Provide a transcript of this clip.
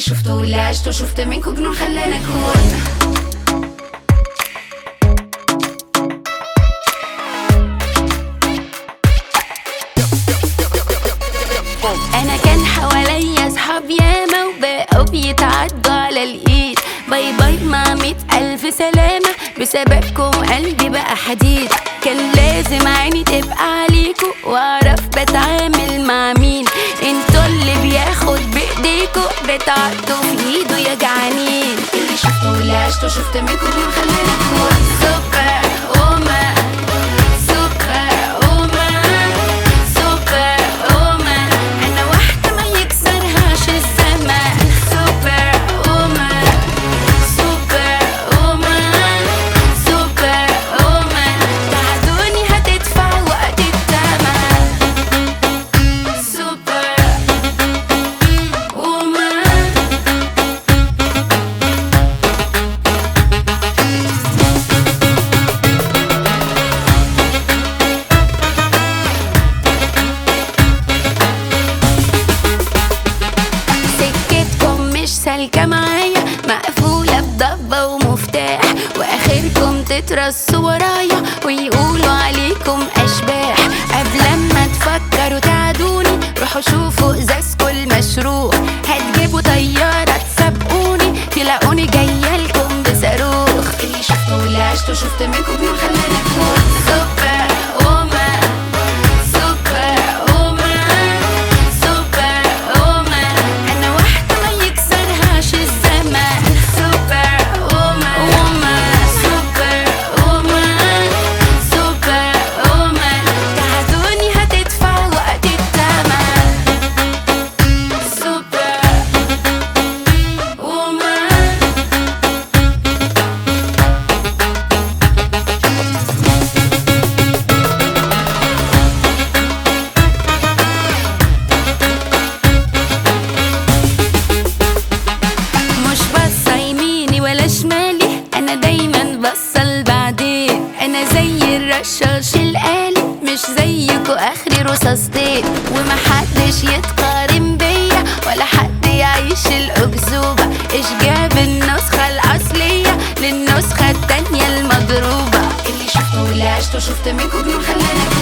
شفته واللي عشته شفت منكو جنون خلاني اكون انا كان حواليا اصحاب ياما وبقوا بيتعدوا على الايد باي باي مع مية الف سلامة بسببكم قلبي بقى حديد كان لازم عيني تبقى عليكم واعرف بتعامل مع مين انتوا اللي بياخد بايديكوا بتعدوا في ايده يا جعانين اللي شفته واللي عشته شفت منكو جنون خلاني اكون سوبر وومن سوبر وومن سوبر وومن انا واحدة ما يكسرهاش الزمان سوبر وومن سوبر وومن سوبر وومن تعدوني هتدفع وقت التمن سوبر وومن سكتكم مش سالكة معايا مقفولة بضبة ومفتاح واخركم تترصوا ورايا ويقولوا عليكم اشباح قبل ما تفكروا تعدوني روحوا شوفوا ازازكوا المشروع هتجيبوا طيارة تسابقوني تلاقوني جاية بصاروخ اللي شفته واللي عشته شفت منكو جنون خلاني اكون سوبر وومن سوبر وومن سوبر وومن انا واحدة ما يكسرهاش الزمان سوبر وومن وومن سوبر وومن سوبر وومن تعدوني هتدفع وقت التمن سوبر وومن مش بصة يميني ولا شمالي انا دايما بصة لبعدين انا زي الرشاش الآلي مش زيكو اخري رصاصتين ومحدش يتقارن بيا ولا حد يعيش الاكذوبة ايش جاب النسخة الاصلية للنسخة التانية المضروبة اللي شفته واللي عشته شفت منكو جنون خلاني